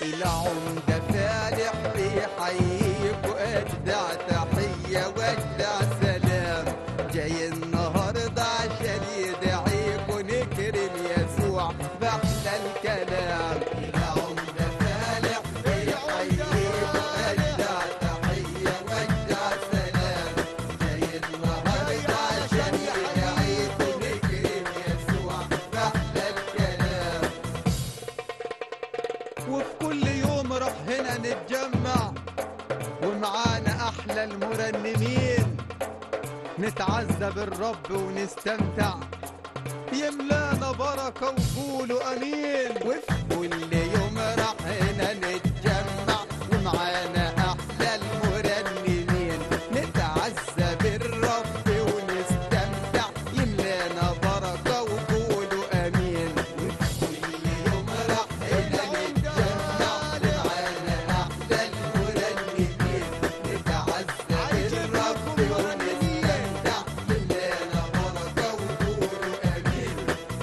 العمدة فالح بيحييك وأجدع تحية وأجدع سلام جاي النهاردة عشان يدعيك ونكرم يسوع بأحلى الكلام العمدة فالح بيحييك وأجدع تحية وأجدع سلام جاي النهاردة عشان يدعيك ونكرم يسوع بأحلى الكلام وفي كل يوم راح هنا نتجمع ومعانا احلى المرنمين نتعزى بالرب ونستمتع يملانا بركة وقولوا امين وفي كل يوم راح هنا نتجمع ومعانا احلى المرنمين نتعزى بالرب ونستمتع يملانا بركة وقولوا امين وفي كل يوم راح هنا نتجمع ومعانا احلى المرنمين نتعزى بالرب ونستمتع يملانا بركة وقولوا امين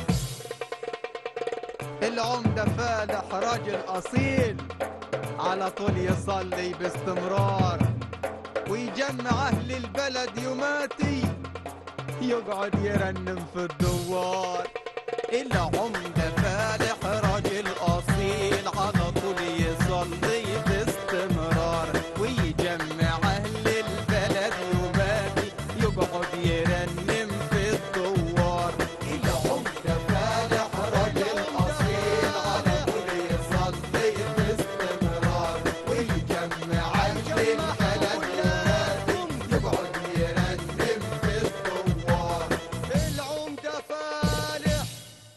العمدة فالح راجل أصيل على طول يصلي باستمرار ويجمع أهل البلد يوماتي يقعد يرنم في الدوار العمدة فالح راجل أصيل على طول يصلي باستمرار ويجمع أهل البلد يوماتي يقعد يرنم في الدوار العمدة فالح راجل أصيل على طول يصلي باستمرار ويجمع أهل البلد يوماتي يقعد يرنم في الدوار العمدة فالح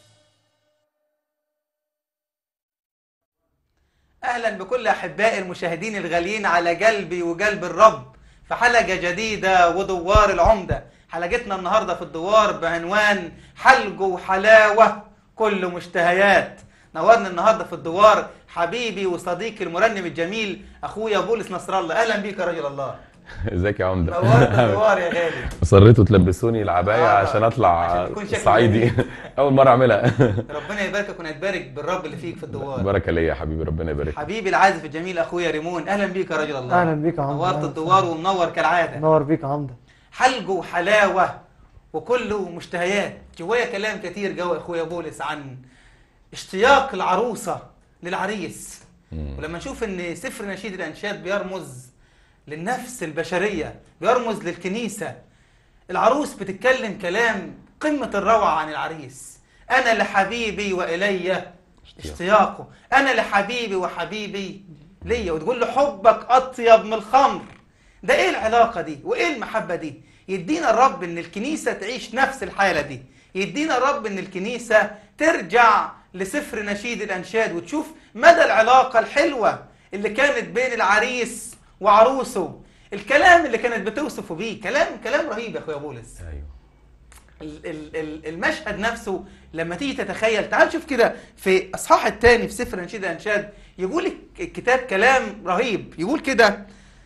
اهلا بكل احبائي المشاهدين الغاليين على قلبي وقلب الرب في حلقه جديده ودوار العمده حلقتنا النهارده في الدوار بعنوان حلق وحلاوه كل مشتهيات نورنا النهارده في الدوار حبيبي وصديقي المرنم الجميل اخويا بولس نصر الله اهلا بيك يا رجل الله ازيك يا عمده نورت الدوار يا غالي اصريتوا تلبسوني العبايه آه، عشان اطلع عشان تكون شكلي صعيدي اول مره اعملها ربنا يباركك ونتبارك بالرب اللي فيك في الدوار بركه ليا يا حبيبي ربنا يبارك حبيبي العازف الجميل اخويا ريمون اهلا بيك يا رجل الله اهلا بيك يا عمده نورت أهلاً الدوار ومنور كالعاده نور بيك يا عمده حلق وحلاوة وكله مشتهيات جوايا كلام كتير جوا اخويا بولس عن اشتياق العروسة للعريس مم. ولما نشوف ان سفر نشيد الانشاد بيرمز للنفس البشرية بيرمز للكنيسة العروس بتتكلم كلام قمة الروعة عن العريس أنا لحبيبي وإلي اشتياقه أنا لحبيبي وحبيبي ليا وتقول له حبك أطيب من الخمر ده إيه العلاقة دي وإيه المحبة دي يدينا الرب إن الكنيسة تعيش نفس الحالة دي يدينا الرب إن الكنيسة ترجع لسفر نشيد الأنشاد وتشوف مدى العلاقة الحلوة اللي كانت بين العريس وعروسه الكلام اللي كانت بتوصفه بيه كلام كلام رهيب يا اخويا بولس ايوه ال- ال- ال- المشهد نفسه لما تيجي تتخيل تعال شوف كده في اصحاح الثاني في سفر انشيد الانشاد يقول الك- الكتاب كلام رهيب يقول كده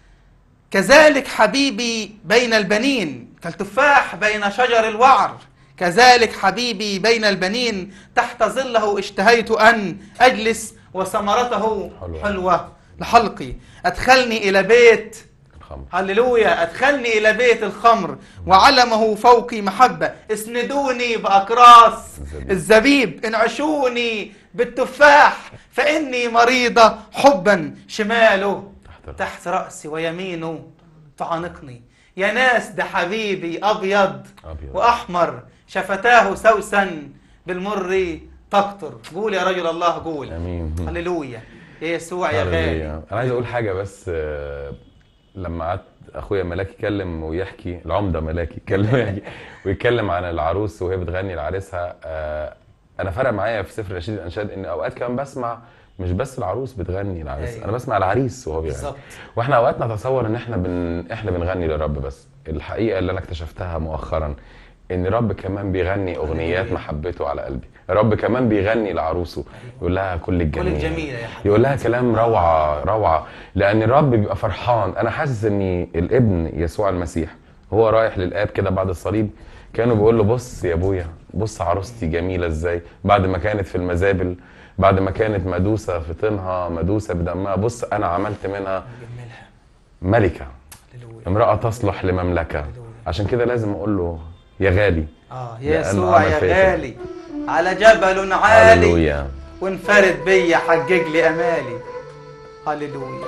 كذلك حبيبي بين البنين كالتفاح بين شجر الوعر كذلك حبيبي بين البنين تحت ظله اشتهيت ان اجلس وثمرته حلوة. حلوه لحلقي ادخلني الى بيت الخمر هللويا ادخلني الى بيت الخمر وعلمه فوقي محبه اسندوني باكراس الزبيب. الزبيب انعشوني بالتفاح فاني مريضه حبا شماله تحت الرأس. تحت راسي ويمينه تعانقني يا ناس ده حبيبي ابيض ابيض واحمر شفتاه سوسا بالمر تقطر قول يا رجل الله قول امين هللويا يا يسوع يا غالي هللويا. انا عايز اقول حاجه بس آه، لما قعدت اخويا ملاك يتكلم ويحكي العمده ملاك يتكلم ويحكي ويتكلم عن العروس وهي بتغني لعريسها آه، انا فرق معايا في سفر نشيد الانشاد ان اوقات كمان بسمع مش بس العروس بتغني للعريس أيوة. انا بسمع العريس وهو بيغني بالظبط واحنا اوقات نتصور ان احنا بن... احنا بنغني للرب بس الحقيقه اللي انا اكتشفتها مؤخرا ان الرب كمان بيغني اغنيات محبته على قلبي الرب كمان بيغني لعروسه يقول لها كل كل الجميل الجميله يا حبيبي يقول لها كلام روعه روعه لان الرب بيبقى فرحان انا حاسس ان الابن يسوع المسيح هو رايح للاب كده بعد الصليب كانوا بيقول له بص يا ابويا بص عروستي جميله ازاي بعد ما كانت في المزابل بعد ما كانت مدوسه في طينها مدوسه بدمها بص انا عملت منها جملها ملكه هللويا امراه تصلح لمملكه عشان كده لازم اقول له يا غالي اه لأنه يسوع عمل يا فيا كده. غالي على جبل عالي هللويا وانفرد بيا حقق لي امالي هللويا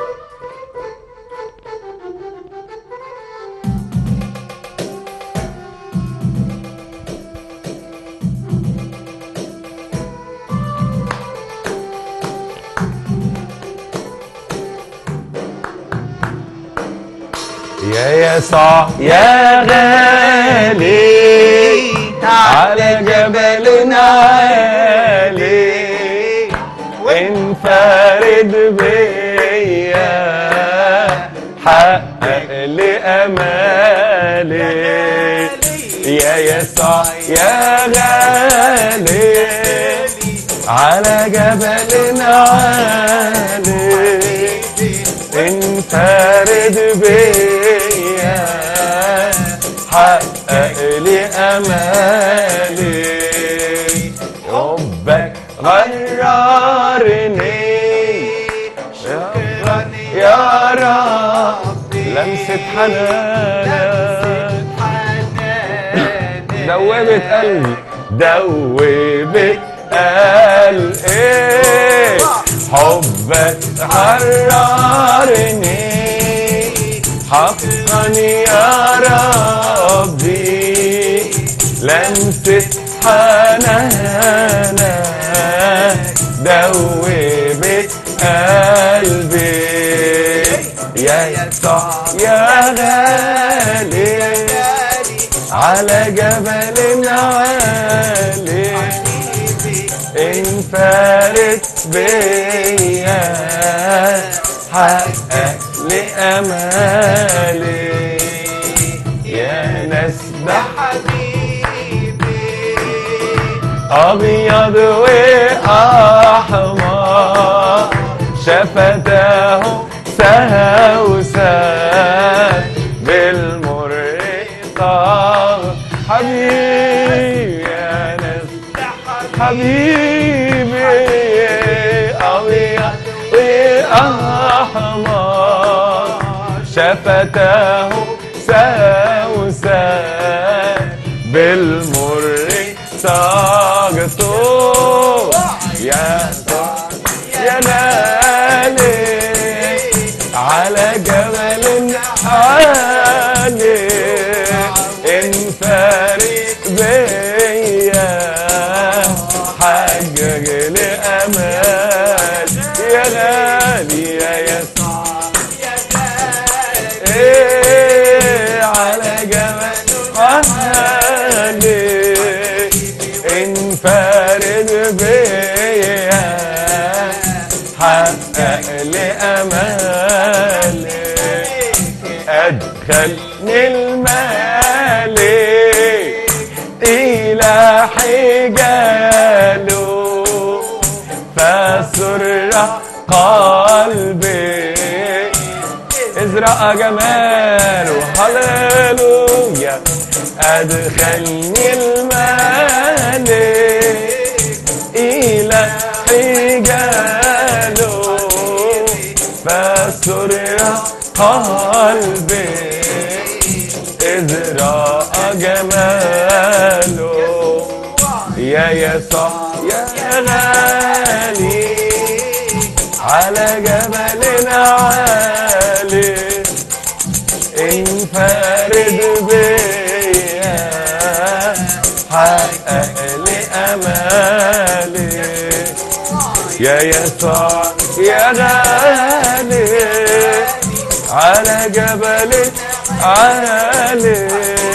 يا يسوع يا غالي على جبل عالي وانفرد بيا حقق لي امالي يا يسوع يا غالي على جبل عالي انفرد بيا حقق لي امالي حبك غررني شكرا يا رب لمسة حنانك دوبت قلبي دوبت قلبي حبك حررني حقا يا ربي لمسة حنانك دوبت قلبي يا يسوع يا غالي على جبل عالي انفرد بيا حقق لي امالي يا ناس ده ابيض واحمر شفتاه سهوسان بالمرقة حبيبي يا ناس حبيبي أبيض وأحمر شفتاه سوسان بالمر صاغته يا يا لالي على جبل عالي انفرد بيا حقق لي امال يا غالي يا يسوع ايه على جبل عالي انفرد بيا حقق لي امالي ادخلني المالي الى حجاله فسر قلبي ازرق جماله هللويا ادخلني المالي الى حجاله فسر قلبي ازرق جماله يا يسوع يا غالي على جبل عالي انفرد بيا حقق لي امالي يا يسوع يا غالي على جبل عالي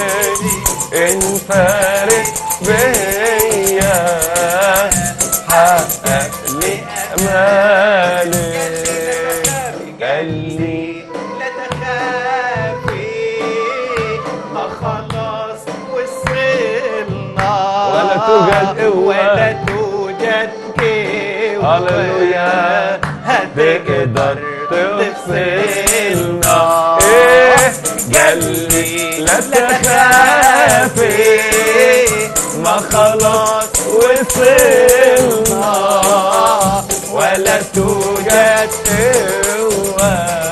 انفرد بيا حقق لي امالي قال لي لا تخافي ما خلاص وصلنا ولا توجد قوة. ولا توجد قوة هللويا. هتقدر تقدر تفصلنا تفصلنا. إيه. قلبي لا تخافي ما خلاص وصلنا ولا توجد قوة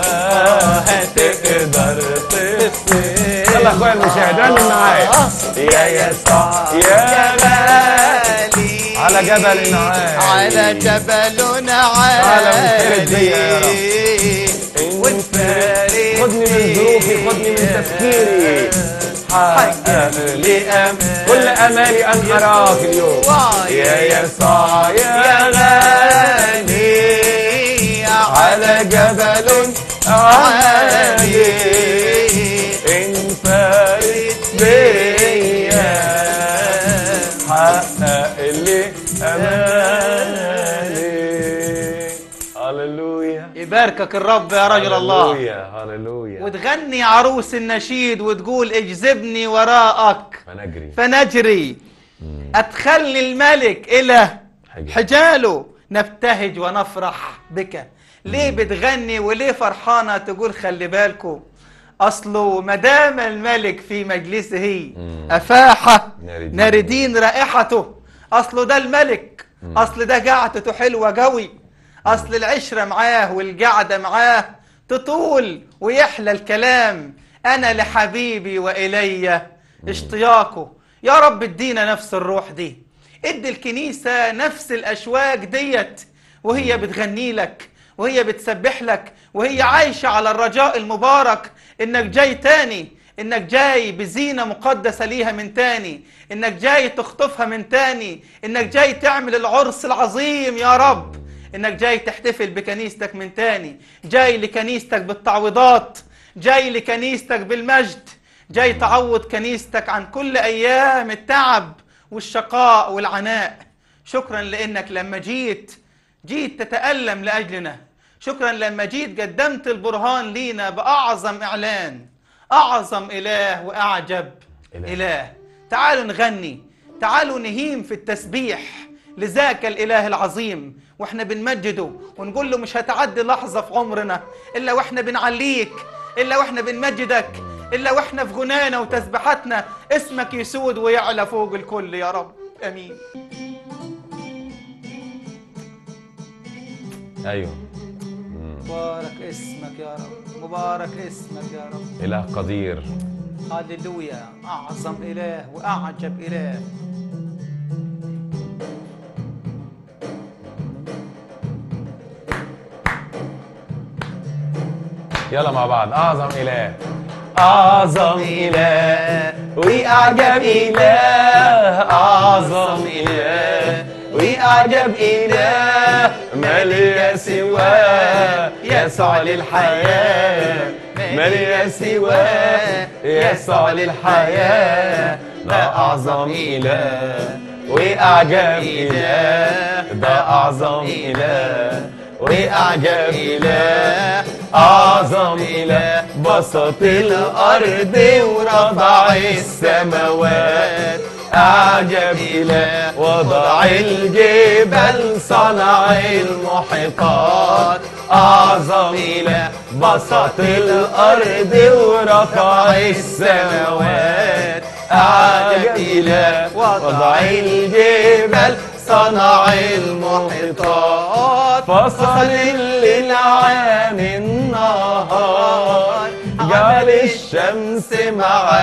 هتقدر تفصل يلا اخويا المشاهد رنم معايا يا يسوع يا غالي على جبل عالي على جبل عالي تعالى وانفرد بيا يا رب. وانفرد خدني من ظروفي خدني من تفكيري حقق لي أم كل امالي ان اراك اليوم يا يسوع يا غالي على جبل عالي انفرد بيا حقق لي امالي هللويا يباركك الرب يا رجل الله هللويا هللويا وتغني عروس النشيد وتقول اجذبني وراءك فنجري فنجري أدخلني الملك إلى حجاب. حجاله نبتهج ونفرح بك ليه بتغني وليه فرحانة تقول خلي بالكم أصله مدام الملك في مجلسه مم. أفاح ناردين. ناردين رائحته أصله ده الملك أصل ده قعدته حلوة قوي أصل العشرة معاه والقعدة معاه تطول ويحلى الكلام أنا لحبيبي وإلي اشتياقه يا رب ادينا نفس الروح دي ادي الكنيسة نفس الأشواق ديت وهي بتغني لك وهي بتسبح لك وهي عايشة على الرجاء المبارك انك جاي تاني انك جاي بزينة مقدسة ليها من تاني انك جاي تخطفها من تاني انك جاي تعمل العرس العظيم يا رب انك جاي تحتفل بكنيستك من تاني جاي لكنيستك بالتعويضات جاي لكنيستك بالمجد جاي تعوض كنيستك عن كل ايام التعب والشقاء والعناء شكرا لانك لما جيت جيت تتألم لأجلنا شكرا لما جيت قدمت البرهان لينا بأعظم إعلان أعظم إله وأعجب إله. إله, إله. تعالوا نغني تعالوا نهيم في التسبيح لذاك الإله العظيم وإحنا بنمجده ونقول له مش هتعدي لحظة في عمرنا إلا وإحنا بنعليك إلا وإحنا بنمجدك إلا وإحنا في غنانا وتسبيحاتنا اسمك يسود ويعلى فوق الكل يا رب أمين ايوه مم. مبارك اسمك يا رب مبارك اسمك يا رب اله قدير هللويا أعظم إله وأعجب إله يلا مع بعض اعظم اله اعظم اله واعجب اله اعظم اله واعجب اله ما لي سواه يسوع للحياه ما لي سواه يسوع للحياه ده اعظم اله واعجب اله ده اعظم اله واعجب اله اعظم اله بسط الارض ورفع السماوات اعجب اله وضع الجبال صنع المحيطات اعظم اله بسط الارض ورفع السماوات اعجب اله وضع الجبال صنع المحيطات فصل الليل عن النهار جعل الشمس مع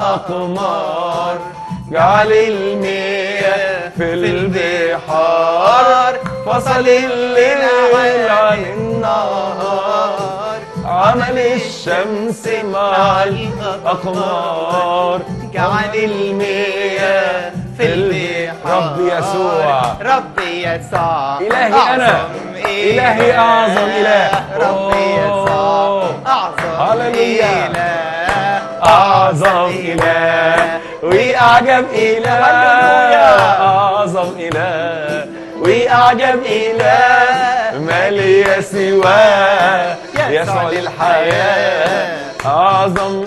الأقمار جعل المياه في البحار فصل الليل عن النهار عمل الشمس مع الأقمار جعل المياه في البحار رب يسوع ربي يسوع إلهي أنا. أعظم إلهي أعظم إله. ربي يسوع أوه. أعظم هللويا. إله أعظم إله وأعجب إله هللويا. أعظم إله وأعجب إله ما لي سواه يسوع للحياة أعظم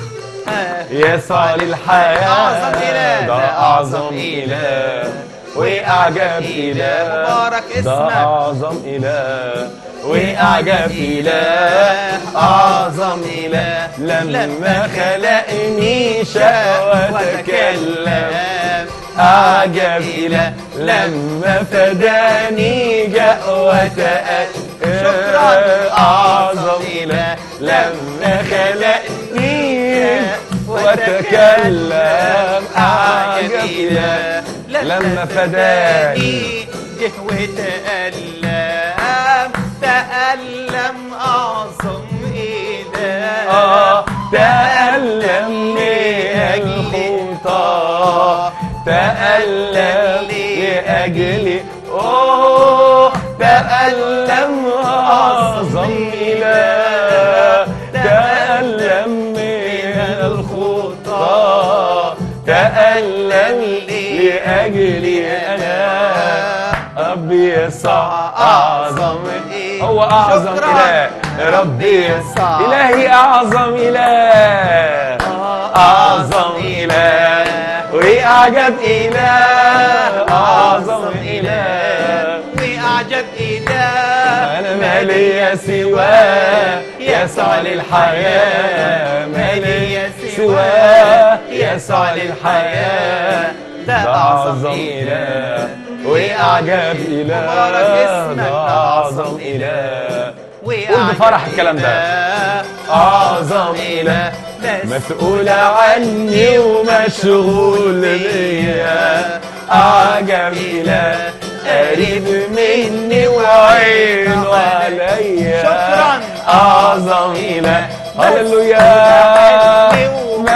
يسوع للحياة أعظم إله. ده أعظم إله وأعجب إله مبارك ده اسمك. أعظم إله وأعجب إله أعظم إله لما خلقني شاء وتكلم أعجب إله لما فداني جاء وتألم شكراً. أعظم إله لما خلقني وتكلم أعجب إله لما فداني جه وتألم تألم أعظم إله آه تألم للخطى تألم لأجلي أوه تألم أعظم إله تألم من الخطى تألم لأجلي أنا ربي يسوع أعظم هو أعظم شكراً. إله ربي يسوع. إلهي أعظم إله أعظم إله وأعجب إله أعظم إله وأعجب إله أنا ما لي سواه يسوع للحياة ما لي سواه يسوع للحياة ده أعظم إله وأعجب إله مبارك اسمك ده أعظم إله وأعجب بفرح الكلام ده. إله. أعظم إله مسؤول عني ومشغول بيا أعجب إله قريب مني وعينه عليا شكراً. أعظم إله هللويا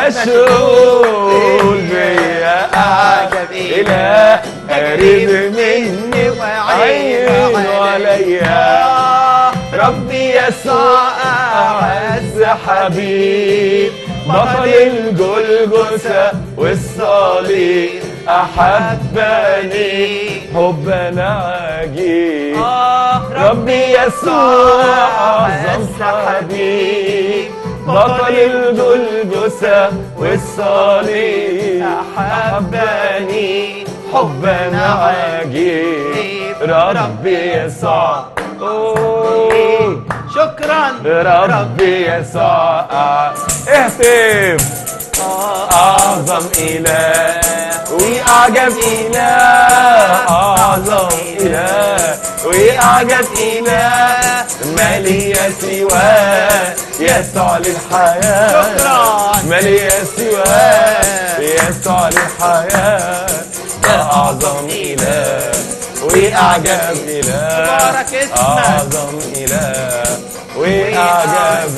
مشغول بيا أعجب إله قريب مني وعينه عليا ربي يسوع أعز حبيب بطل الجلجسة والصليب أحبني حبنا عجيب آه ربي يسوع أعظم حبيب بطل الجلجسة والصليب أحبني حبنا عجيب ربي يسوع أوه. شكرا ربي يسوع اهتف أعظم إله وأعجب إله أعظم إله وأعجب إله ما لي سواه يسوع للحياة شكراً. ما لي سواه يسوع للحياة ده أعظم إله وأعجب إله مبارك اسمك. أعظم إله وأعجب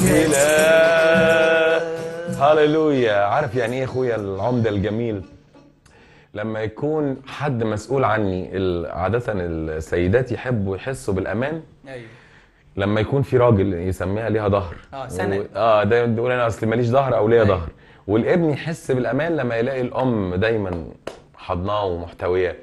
إله هللويا عارف يعني ايه يا اخويا العمده الجميل لما يكون حد مسؤول عني ال- عاده السيدات يحبوا يحسوا بالامان ايوه لما يكون في راجل يسميها ليها ظهر آه، سند. و- اه ده يقول انا اصل ماليش ظهر او ليا أيوة. ظهر والابن يحس بالامان لما يلاقي الام دايما حضناه ومحتوياه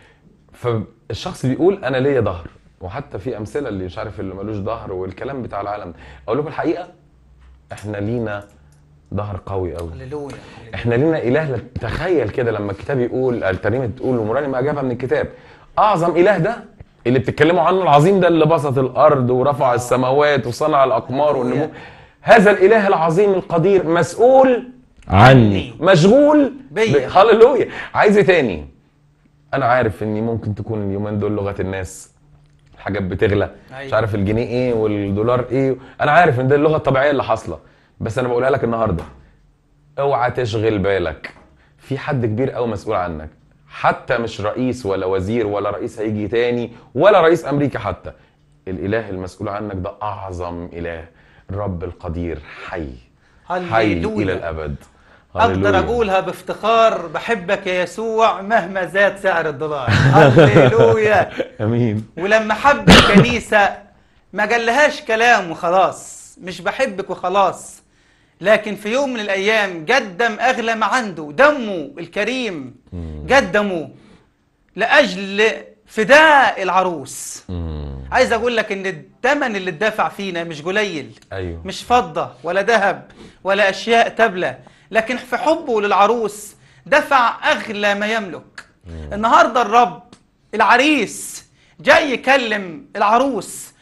فالشخص بيقول انا ليا ظهر وحتى في امثله اللي مش عارف اللي ملوش ظهر والكلام بتاع العالم ده اقول لكم الحقيقه احنا لينا ظهر قوي قوي هللويا احنا لينا اله ل- تخيل كده لما الكتاب يقول الترنيمه تقول ومرنم اجابها من الكتاب اعظم اله ده اللي بتتكلموا عنه العظيم ده اللي بسط الارض ورفع السماوات وصنع الاقمار والنجوم هذا الاله العظيم القدير مسؤول عني مشغول بيا. ب- هللويا عايز ايه تاني انا عارف اني ممكن تكون اليومين دول لغه الناس الحاجات بتغلى مش أيوة. عارف الجنيه ايه والدولار ايه انا عارف ان ده اللغه الطبيعيه اللي حاصله بس انا بقولها لك النهارده اوعى تشغل بالك في حد كبير قوي مسؤول عنك حتى مش رئيس ولا وزير ولا رئيس هيجي تاني ولا رئيس امريكا حتى الاله المسؤول عنك ده اعظم اله الرب القدير حي حي هللويا. الى الابد اقدر هللويا. اقولها بافتخار بحبك يا يسوع مهما زاد سعر الدولار هللويا امين ولما حب الكنيسة ما قالهاش كلام وخلاص مش بحبك وخلاص لكن في يوم من الأيام قدم أغلى ما عنده دمه الكريم قدمه لأجل فداء العروس مم. عايز أقول لك إن الثمن اللي اتدفع فينا مش قليل ايوه مش فضة ولا ذهب ولا أشياء تبلى لكن في حبه للعروس دفع أغلى ما يملك النهاردة الرب العريس جاي يكلم العروس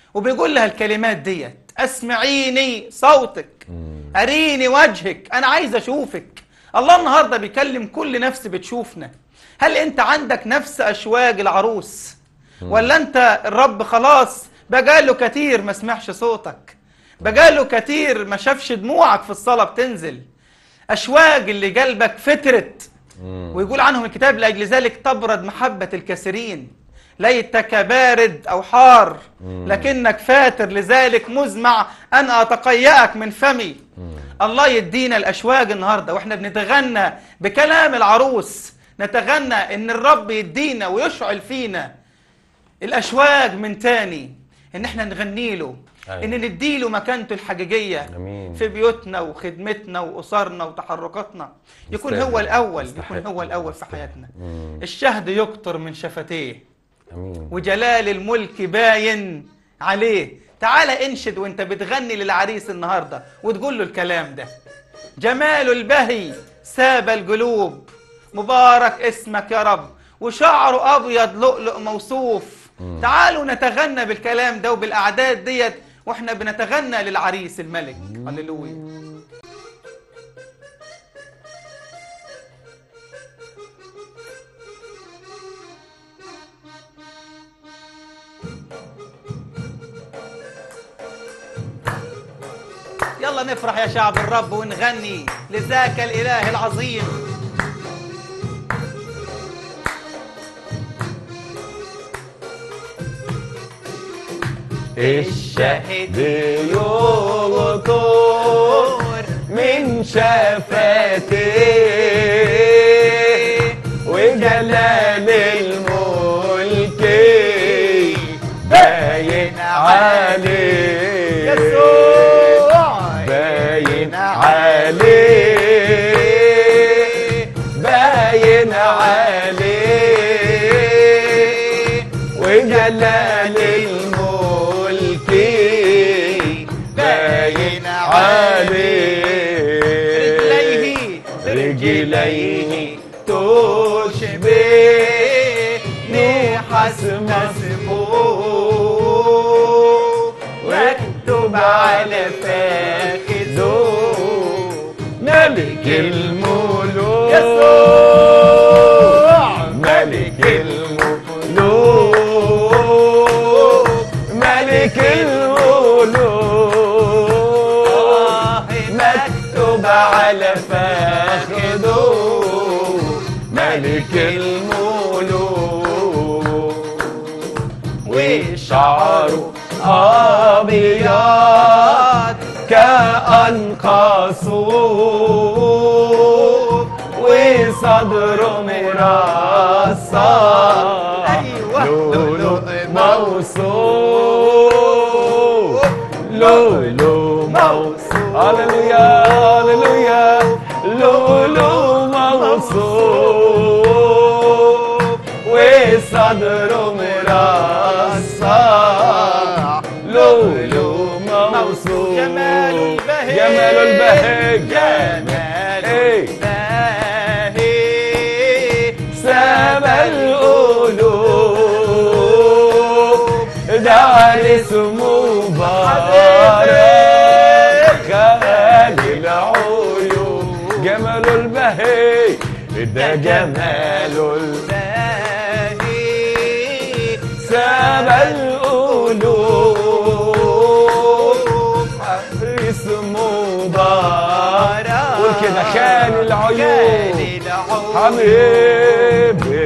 وبيقول لها الكلمات ديت اسمعيني صوتك مم. أريني وجهك أنا عايز أشوفك الله النهاردة بيكلم كل نفس بتشوفنا هل أنت عندك نفس أشواج العروس ولا أنت الرب خلاص بقاله كتير ما سمعش صوتك بقاله كتير ما شافش دموعك في الصلاة بتنزل أشواج اللي قلبك فترت مم. ويقول عنهم الكتاب لأجل ذلك تبرد محبة الكثيرين ليتك بارد أو حار لكنك فاتر لذلك مزمع أن أتقيأك من فمي الله يدينا الأشواج النهاردة وإحنا بنتغنى بكلام العروس نتغنى إن الرب يدينا ويشعل فينا الأشواج من تاني إن إحنا نغني له أيوة. إن نديله مكانته الحقيقية أمين. في بيوتنا وخدمتنا وأسرنا وتحركاتنا يكون يستاهل. هو الأول يستحق. يكون هو الأول في يستحق. حياتنا مم. الشهد يقطر من شفتيه امين وجلال الملك باين عليه تعال انشد وانت بتغني للعريس النهارده وتقول له الكلام ده جمال البهي ساب القلوب مبارك اسمك يا رب وشعره ابيض لؤلؤ موصوف تعالوا نتغنى بالكلام ده وبالاعداد ديت واحنا بنتغنى للعريس الملك هللويا يلا نفرح يا شعب الرب ونغني لذاك الاله العظيم الشهد يغطر من شفتيه وجلال الملك باين عليه يسوع باين عليه باين عليه وجلال الملك باين عليه رجليه رجليه تشبه نحاس مسموم واكتب على فخذه ملك الملوك يسوع ملك الملوك ملك الملوك مكتوب على فخذه ملك الملوك وشعره أبيض كأنقصوب وصدره مرصع أيوة. لولو موصوف لولو موصوف هللويا هللويا لولو موصوف وصدره مرصع لولو موصوف جمال البهي جمال البهي جمال إيه. البهي ساب القلوب دعس مبارك خالي العيون جمال البهي ده جمال البهي ساب القلوب حرس مبارك قول كده خالي العيون حبيبي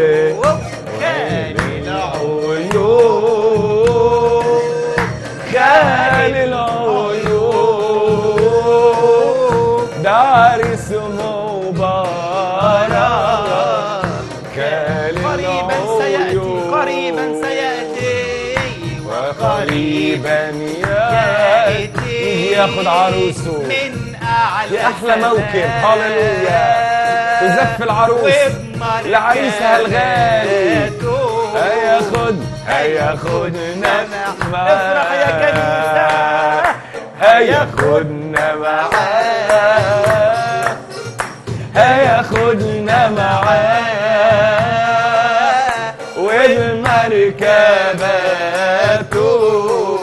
خالي العيون خالي العيون دارس مبارك خالي قريبا سيأتي العيون. قريبا سيأتي قريبا ياتي يجي ياخد عروسه من أعلى في أحلى موكب. السماء. هللويا. تزف العروس وبمركباته لعريسها الغالي. هياخد هياخدنا افرح يا كنيسة. هياخدنا معاه هياخدنا معاه والمركبات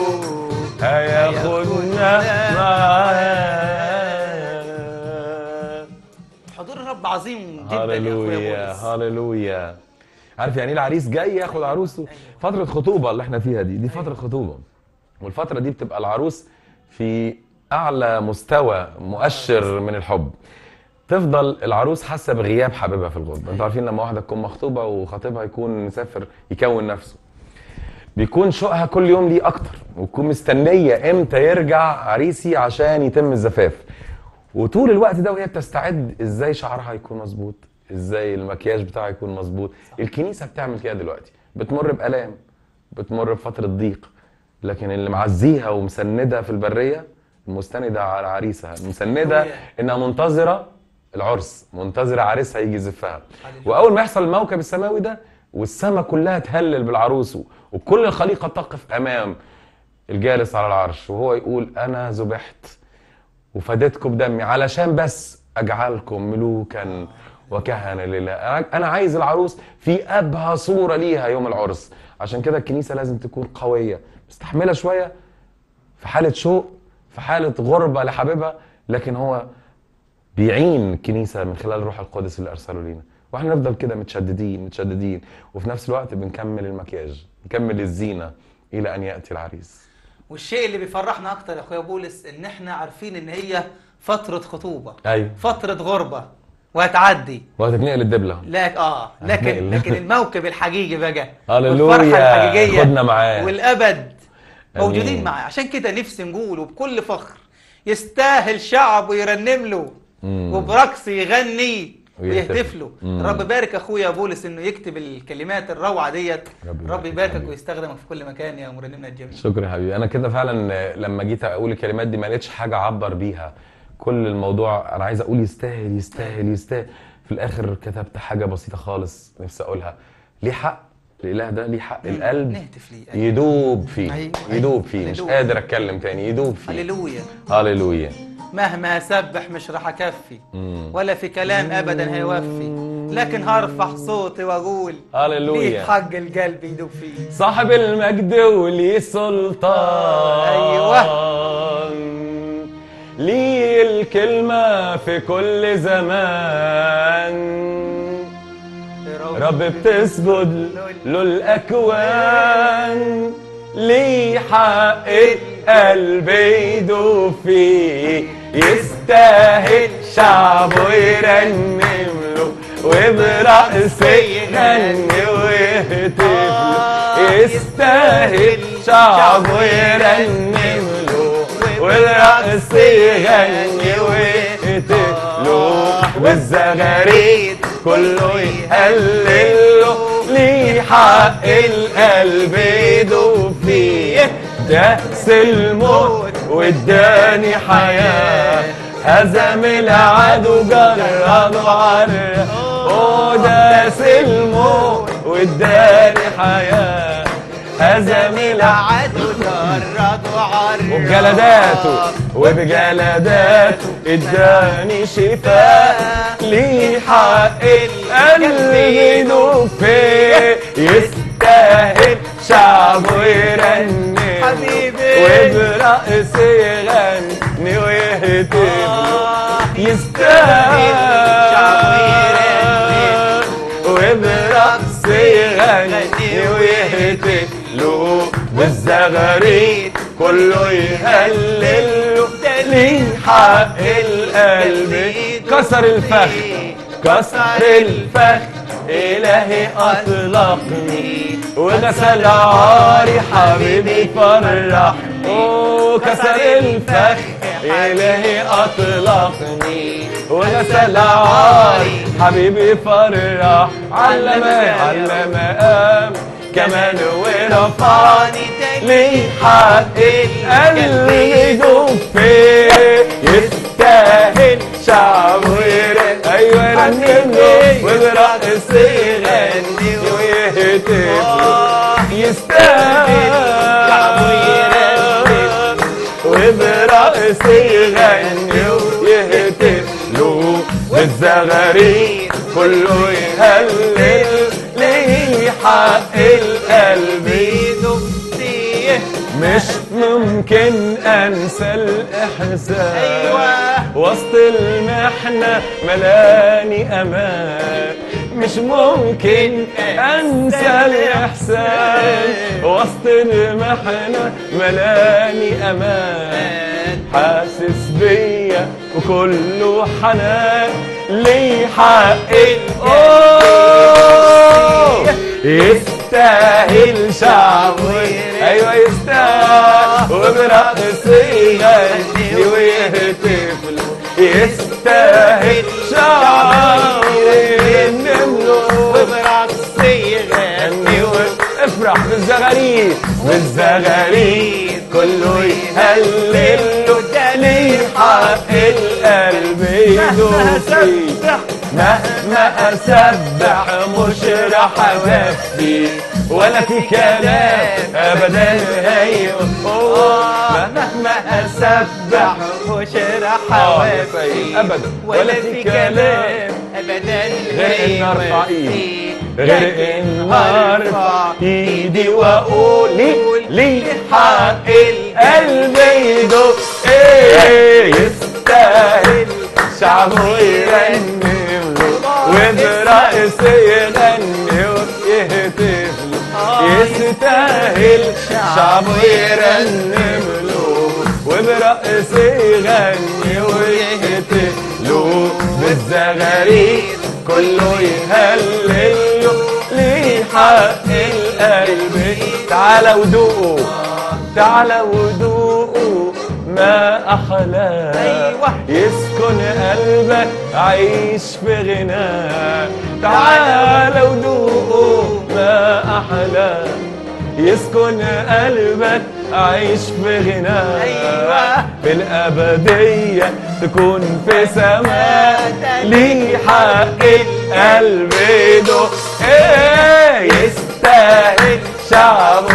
يا اخويا هللويا بولس هللويا عارف يعني ايه العريس جاي ياخد عروسه فتره خطوبه اللي احنا فيها دي دي فتره خطوبه والفتره دي بتبقى العروس في اعلى مستوى مؤشر من الحب تفضل العروس حاسه بغياب حبيبها في الغربه انتوا عارفين لما واحده تكون مخطوبه وخطيبها يكون مسافر يكون نفسه بيكون شوقها كل يوم ليه اكتر وتكون مستنيه امتى يرجع عريسي عشان يتم الزفاف وطول الوقت ده وهي بتستعد ازاي شعرها يكون مظبوط ازاي المكياج بتاعها يكون مظبوط الكنيسه بتعمل كده دلوقتي بتمر بالام بتمر بفتره ضيق لكن اللي معزيها ومسندها في البريه مستندة على عريسها مسندة انها منتظرة العرس منتظرة عريسها يجي يزفها واول ما يحصل الموكب السماوي ده والسماء كلها تهلل بالعروس وكل الخليقة تقف امام الجالس على العرش وهو يقول انا ذبحت وفديتكم بدمي علشان بس اجعلكم ملوكا وكهنة لله انا عايز العروس في ابهى صورة ليها يوم العرس عشان كده الكنيسة لازم تكون قوية مستحملة شوية في حالة شوق في حالة غربة لحبيبها لكن هو بيعين الكنيسة من خلال الروح القدس اللي أرسله لينا واحنا نفضل كده متشددين متشددين وفي نفس الوقت بنكمل المكياج نكمل الزينة إلى أن يأتي العريس والشيء اللي بيفرحنا اكتر يا اخويا بولس ان احنا عارفين ان هي فتره خطوبه أيوة فتره غربه وهتعدي وهتتنقل الدبلة لا اه لكن هتنقل. لكن الموكب الحقيقي بقى هللويا. والفرحه الحقيقيه خدنا معاه. والابد موجودين آمين. معاه عشان كده نفسي نقول وبكل فخر يستاهل شعبه يرنم له مم. وبرقص يغني ويهتف. ويهتف له مم. رب يبارك اخويا بولس انه يكتب الكلمات الروعه ديت رب يبارك رب يباركك حبيبي. ويستخدمك في كل مكان يا مرنمنا الجميل شكرا يا حبيبي انا كده فعلا لما جيت اقول الكلمات دي ما لقيتش حاجه اعبر بيها كل الموضوع انا عايز اقول يستاهل يستاهل يستاهل في الاخر كتبت حاجه بسيطه خالص نفسي اقولها ليه حق الاله ده ليه حق القلب نهتف ليه أيوة. يدوب فيه أيوة. يدوب فيه مش هللويا. قادر اتكلم تاني يدوب فيه هللويا هللويا مهما اسبح مش راح اكفي مم. ولا في كلام ابدا هيوفي لكن هرفع صوتي واقول هللويا. ليه حق القلب يدوب فيه صاحب المجد وليه سلطان أيوة. ليه الكلمة في كل زمان رب بتسجد له الأكوان ليه حق القلب يدوب فيه يستاهل شعبه يرنم له وبرقص يغني ويهتف له يستاهل شعبه يرنم له والرقص يغني ويهتف له والزغاريد كله يهلل له ليه حق القلب يدوب فيه داس الموت واداني حياة هزم العدو جرده عرق وداس الموت واداني حياة هزم العدو العدو جرد وعرف وبجلداته وبجلداته اداني شفاء ليه حق القلب يدوب فيه يستاهل شعبه يرنم حبيبي. وبرقص يغني ويهتف آه، يستاهل شعبه يرنم. وبرقص يغني ويهتف له والزغاريد كله يهلل له ليه حق القلب كسر الفخ كسر الفخ إلهي أطلقني وغسل عاري حبيبي فرح أوه كسر الفخ إلهي أطلقني وغسل عاري حبيبي فرح علم علم قام كمان ورفعني ليه حق القلب يدوب فيه يستاهل شعب ويرن ايوه يرنم له وبرقص يغني ويهتف له يستاهل شعب ويرنم. وبرقص يغني ويهتف له والزغاريد كله يهلل ليه حق القلب يدوب فيه مش ممكن انسى الاحساس ايوه وسط المحنة ملاني أمان مش ممكن أنسى الإحسان وسط المحنة ملاني أمان حاسس بيا وكله حنان ليه حق أوه يستاهل شعبه ايوه يستاهل وبرقص يغني ويهتف له يستاهل شعبه ينمله وبرقص يغني افرح بالزغاريد بالزغاريد كله يهلل له ده ليه حق القلب يدوب فيه مهما اسبح مش راح اكفي ولا في كلام ابدا هيقول مهما اسبح مش راح آه، يا اوفي سيد، أبداً. ولا في كلام ابدا غير إن أرفع هيوفي. غير ان ارفع ايدي واقول لي لي حق القلب يدق ايه يستاهل شعبه يرنم له وبرقص يغني ويهتف له يستاهل شعبه يرنم له وبرقص يغني ويهتف له بالزغاريد كله يهلل له ليه حق القلب تعالى ودوقوا تعالى ودوقوا ما أحلى أيوة. يسكن قلبك عيش في غنى تعالى ودوقوا ما أحلى يسكن قلبك عيش في غنى أيوة. في الأبدية تكون في سماء ليه حق القلب يدق ايه يستاهل شعبه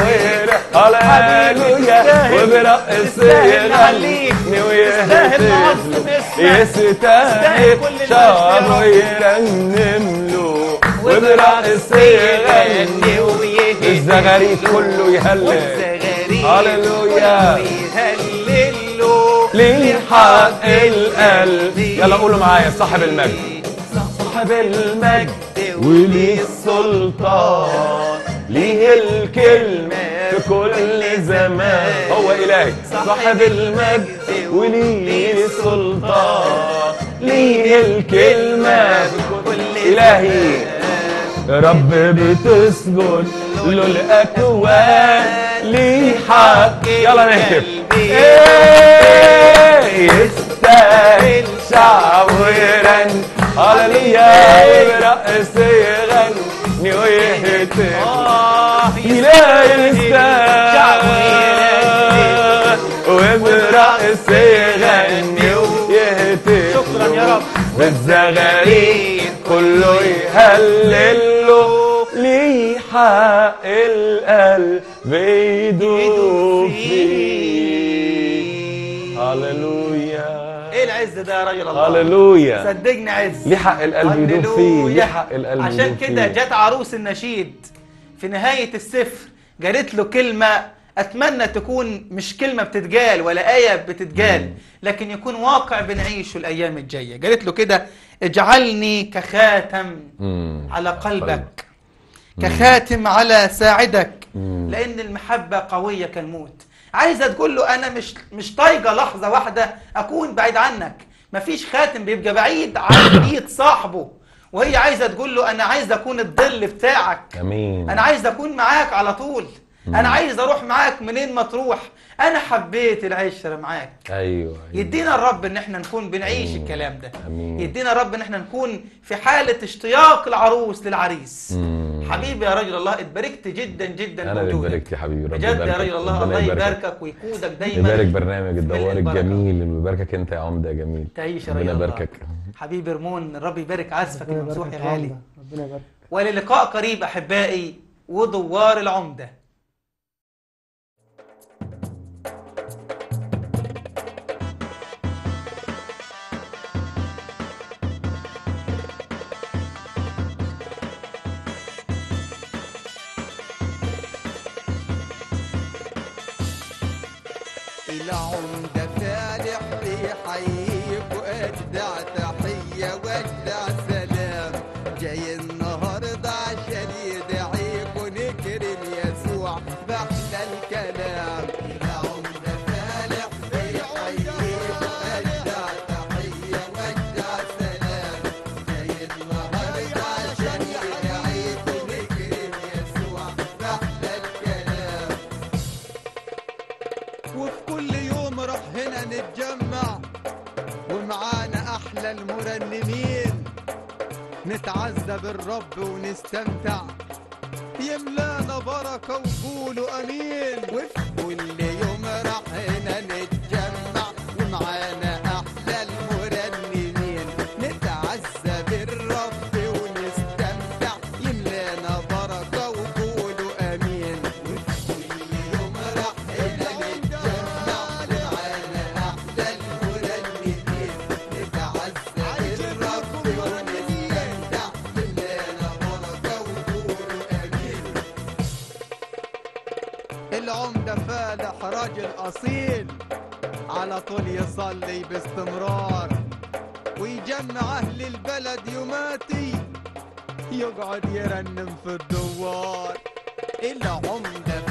هللويا وبرقص يغني يستاهل نعظم اسمك. يستاهل كل شعبه المجد يرنم له وبرقص يغني ويهدي الزغاريد كله يهلل والزغاريد هللويا. كله يهلل له لحق القلب يلا قولوا معايا صاحب المجد صاحب المجد وليه السلطان ليه الكلمة في كل زمان هو إلهي صاحب المجد وليه السلطان ليه الكلمة في كل إلهي رب بتسجد له الأكوان ليه حق يلا نهتف إيه يستاهل شعب ويرن هللويا ويرقص يغني ويهتف لا يستاهل وبرقص يغني ويهتف شكرا يا رب. بالزغاريد كله يهلل له ليه حق القلب يدوب فيه هللويا ايه العز ده يا راجل الله هللويا صدقني عز ليه حق القلب يدوب فيه هللويا. ليه حق القلب عشان يدوب كده فيه جت عروس النشيد في نهاية السفر قالت له كلمة أتمنى تكون مش كلمة بتتقال ولا آية بتتقال لكن يكون واقع بنعيشه الأيام الجاية قالت له كده اجعلني كخاتم مم. على قلبك كخاتم على ساعدك مم. لأن المحبة قوية كالموت عايزة تقول له أنا مش مش طايقة لحظة واحدة أكون بعيد عنك مفيش خاتم بيبقى بعيد عن إيد صاحبه وهي عايزة تقول له أنا عايزة أكون الظل بتاعك امين أنا عايز أكون معاك على طول أنا عايز أروح معاك منين ما تروح أنا حبيت العشرة معاك ايوه أيوة. يدينا الرب ان احنا نكون بنعيش أمين. الكلام ده أمين. يدينا الرب ان احنا نكون في حالة اشتياق العروس للعريس مم. حبيبي يا رجل الله اتباركت جدا جدا انا اللي بوجودك. اتباركت يا حبيبي ربنا بجد يا يباركك. رجل الله ربنا الله يباركك. يباركك ويقودك دايما يبارك برنامج بسم الله الدوار البركة. الجميل اللي بيباركك انت يا عمده يا جميل تعيش يا ربنا رجل الله يباركك حبيبي رمون الرب يبارك عزفك ربنا الممسوح يبارك يا يا غالي عمدة. ربنا يبارك وللقاء قريب احبائي ودوار العمده العمدة فالح بيحييك واجدع تحية واجدع سلام جاي النهاردة عشان يدعيك ونكرم يسوع بأحلى الكلام يا عمدة فالح بيحييك واجدع تحية واجدع سلام جاي النهاردة عشان يدعيك ونكرم يسوع بأحلى الكلام وفي كل يوم راح هنا نتجمع ومعانا احلى المرنمين نتعزى بالرب ونستمتع يملانا بركة وقولوا امين وفي كل يوم راح هنا نتجمع ومعانا احلى المرنمين نتعزى بالرب ونستمتع يملانا بركة وقولوا امين وفي كل يوم راح هنا نتجمع ومعانا احلى المرنمين نتعزى بالرب ونستمتع يملانا بركة وقولوا امين العمدة فالح راجل أصيل على طول يصلي باستمرار ويجمع أهل البلد يوماتي يقعد يرنم في الدوار العمدة